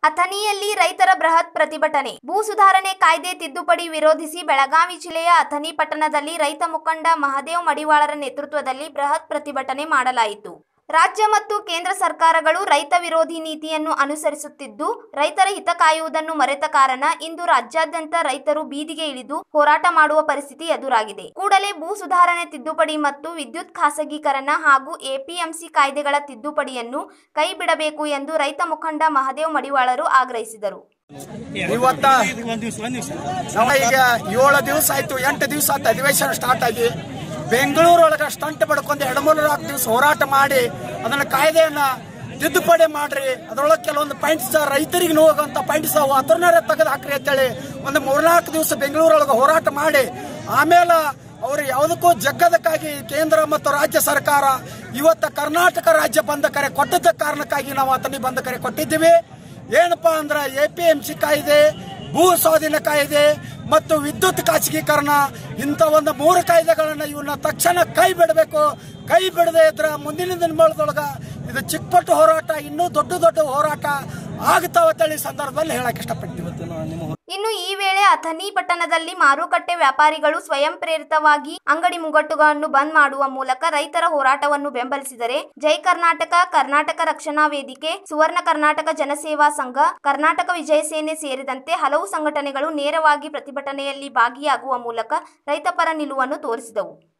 ಅಥಣಿಯಲ್ಲಿ ರೈತರ ಬೃಹತ್ ಪ್ರತಿಭಟನೆ ಭೂ ಸುಧಾರಣೆ ಕಾಯ್ದೆ ತಿದ್ದುಪಡಿ ವಿರೋಧಿಸಿ ಬೆಳಗಾವಿ ಜಿಲ್ಲೆಯ ಅಥಣಿ ಪಟ್ಟಣದಲ್ಲಿ ರೈತ ಮುಖಂಡ ಮಹದೇವ್ ಮಡಿವಾಳರ ನೇತೃತ್ವದಲ್ಲಿ ಬೃಹತ್ ಪ್ರತಿಭಟನೆ ಮಾಡಲಾಯಿತು ರಾಜ್ಯ ಮತ್ತು ಕೇಂದ್ರ ಸರ್ಕಾರಗಳು ರೈತ ವಿರೋಧಿ ನೀತಿಯನ್ನು ಅನುಸರಿಸುತ್ತಿದ್ದು ರೈತರ ಹಿತ ಕಾಯುವುದನ್ನು ಮರೆತ ಕಾರಣ ಇಂದು ರಾಜ್ಯಾದ್ಯಂತ ರೈತರು ಬೀದಿಗೆ ಇಳಿದು ಹೋರಾಟ ಮಾಡುವ ಪರಿಸ್ಥಿತಿ ಎದುರಾಗಿದೆ ಕೂಡಲೇ ಭೂ ಸುಧಾರಣೆ ತಿದ್ದುಪಡಿ ಮತ್ತು ವಿದ್ಯುತ್ ಖಾಸಗೀಕರಣ ಹಾಗೂ ಎಪಿಎಂಸಿ ಕಾಯ್ದೆಗಳ ತಿದ್ದುಪಡಿಯನ್ನು ಕೈಬಿಡಬೇಕು ಎಂದು ರೈತ ಮುಖಂಡ ಮಹದೇವ್ ಮಡಿವಾಳರು ಆಗ್ರಹಿಸಿದರು ಇವತ್ತ ಒಂದ್ ದಿವ್ಸ ಒಂದ್ ದಿವ್ಸ ನಮ್ಮ ಈಗ ಏಳು ದಿವಸ ಆಯ್ತು ಎಂಟು ದಿವಸ ಆಯ್ತು ಅಧಿವೇಶನ ಸ್ಟಾರ್ಟ್ ಆಗಿ ಬೆಂಗಳೂರೊಳಗ ಸ್ಟಂಟ್ ಪಡ್ಕೊಂಡು ಎರಡು ಮೂರು ನಾಲ್ಕು ದಿವಸ ಹೋರಾಟ ಮಾಡಿ ಅದನ್ನ ಕಾಯ್ದೆಯನ್ನ ತಿದ್ದುಪಡಿ ಮಾಡ್ರಿ ಅದ್ರೊಳಗೆ ಕೆಲವೊಂದು ಪಾಯಿಂಟ್ಸ್ ರೈತರಿಗೆ ನೋವಾಗುವಂತ ಪಾಯಿಂಟ್ಸ್ ಅವು ಅದನ್ನೇ ತೆಗೆದು ಹಾಕ್ರಿ ಅಂತೇಳಿ ಒಂದು ಮೂರ್ನಾಲ್ಕು ದಿವಸ ಬೆಂಗಳೂರೊಳಗೆ ಹೋರಾಟ ಮಾಡಿ ಆಮೇಲೆ ಅವರು ಯಾವುದಕ್ಕೂ ಜಗ್ಗದಕ್ಕಾಗಿ ಕೇಂದ್ರ ಮತ್ತು ರಾಜ್ಯ ಸರ್ಕಾರ ಇವತ್ತ ಕರ್ನಾಟಕ ರಾಜ್ಯ ಬಂದ ಕರೆ ಕೊಟ್ಟದ ಕಾರಣಕ್ಕಾಗಿ ನಾವು ಆತನಿಗೆ ಬಂದ ಕರೆ ಕೊಟ್ಟಿದ್ದೀವಿ ಏನಪ್ಪಾ ಅಂದ್ರೆ ಎ ಪಿ ಎಂ ಸಿ ಕಾಯ್ದೆ ಭೂ ಸ್ವಾಧೀನ ಕಾಯ್ದೆ ಮತ್ತು ವಿದ್ಯುತ್ ಖಾಸಗೀಕರಣ ಇಂಥ ಒಂದು ಮೂರು ಕಾಯ್ದೆಗಳನ್ನ ಇವನ್ನ ತಕ್ಷಣ ಕೈ ಬಿಡಬೇಕು ಕೈ ಬಿಡದೆ ಇದ್ರ ಮುಂದಿನ ದಿನಗಳೊಳಗ ಇದು ಚಿಕ್ಕಪಟ್ಟು ಹೋರಾಟ ಇನ್ನೂ ದೊಡ್ಡ ದೊಡ್ಡ ಹೋರಾಟ ಆಗ್ತಾವ ಅಂತೇಳಿ ಸಂದರ್ಭದಲ್ಲಿ ಹೇಳಕ್ ಇಷ್ಟಪಡ್ತೀವಿ ಇನ್ನು ಈ ವೇಳೆ ಅಥಣಿ ಪಟ್ಟಣದಲ್ಲಿ ಮಾರುಕಟ್ಟೆ ವ್ಯಾಪಾರಿಗಳು ಸ್ವಯಂ ಪ್ರೇರಿತವಾಗಿ ಅಂಗಡಿ ಮುಗ್ಗಟ್ಟುಗಳನ್ನು ಬಂದ್ ಮಾಡುವ ಮೂಲಕ ರೈತರ ಹೋರಾಟವನ್ನು ಬೆಂಬಲಿಸಿದರೆ ಜೈ ಕರ್ನಾಟಕ ಕರ್ನಾಟಕ ರಕ್ಷಣಾ ವೇದಿಕೆ ಸುವರ್ಣ ಕರ್ನಾಟಕ ಜನಸೇವಾ ಸಂಘ ಕರ್ನಾಟಕ ವಿಜಯ ಸೇನೆ ಸೇರಿದಂತೆ ಹಲವು ಸಂಘಟನೆಗಳು ನೇರವಾಗಿ ಪ್ರತಿಭಟನೆಯಲ್ಲಿ ಭಾಗಿಯಾಗುವ ಮೂಲಕ ರೈತಪರ ನಿಲುವನ್ನು ತೋರಿಸಿದವು